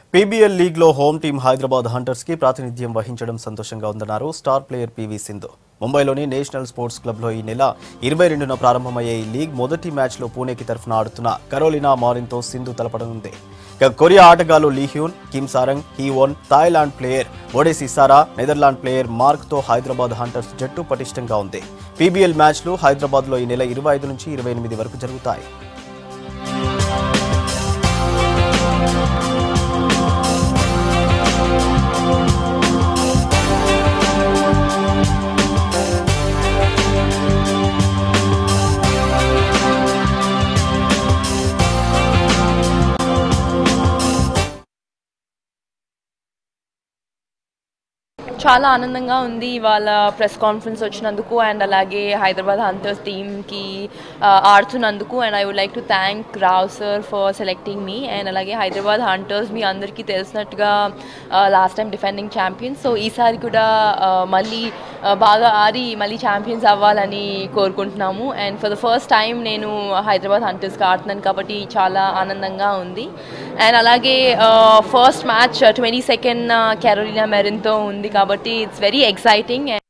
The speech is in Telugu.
పీబీఎల్ లీగ్లో హోమ్ టీం హైదరాబాద్ హంటర్స్ కి ప్రాతినిధ్యం వహించడం సంతోషంగా ఉందన్నారు స్టార్ ప్లేయర్ పివి సింధు ముంబైలోని నేషనల్ స్పోర్ట్స్ క్లబ్లో ఈ నెల ఇరవై రెండున ప్రారంభమయ్యే ఈ లీగ్ మొదటి మ్యాచ్లో పూణేకి తరఫున ఆడుతున్న కరోలినా మారిన్తో సింధు తలపడనుంది ఇక కొరియా ఆటగాళ్లు Lee Hyun Kim Sarang Heewon Thailand player ఒడేసి సారా నెదర్లాండ్ ప్లేయర్ మార్క్తో హైదరాబాద్ హంటర్స్ జట్టు పటిష్టంగా ఉంది పీబీఎల్ మ్యాచ్లు హైదరాబాద్లో ఈ నెల ఇరవై ఐదు నుంచి ఇరవై ఎనిమిది వరకు జరుగుతాయి చాలా ఆనందంగా ఉంది ఇవాళ ప్రెస్ కాన్ఫరెన్స్ వచ్చినందుకు అండ్ అలాగే హైదరాబాద్ హంటర్స్ టీమ్కి ఆడుతున్నందుకు and I would like to thank Rao sir for selecting me and అలాగే హైదరాబాద్ హంటర్స్ మీ అందరికీ తెలిసినట్టుగా last time defending champions so ఈసారి కూడా uh, మళ్ళీ uh, బాగా ఆడి మళ్ళీ ఛాంపియన్స్ అవ్వాలని కోరుకుంటున్నాము and for the first time నేను హైదరాబాద్ హంటర్స్కి ఆడుతున్నాను కాబట్టి చాలా ఆనందంగా ఉంది అండ్ అలాగే first match twenty second Carolina మెరిన్తో ఉంది కాబట్టి ఇట్స్ వెరీ ఎక్సైటింగ్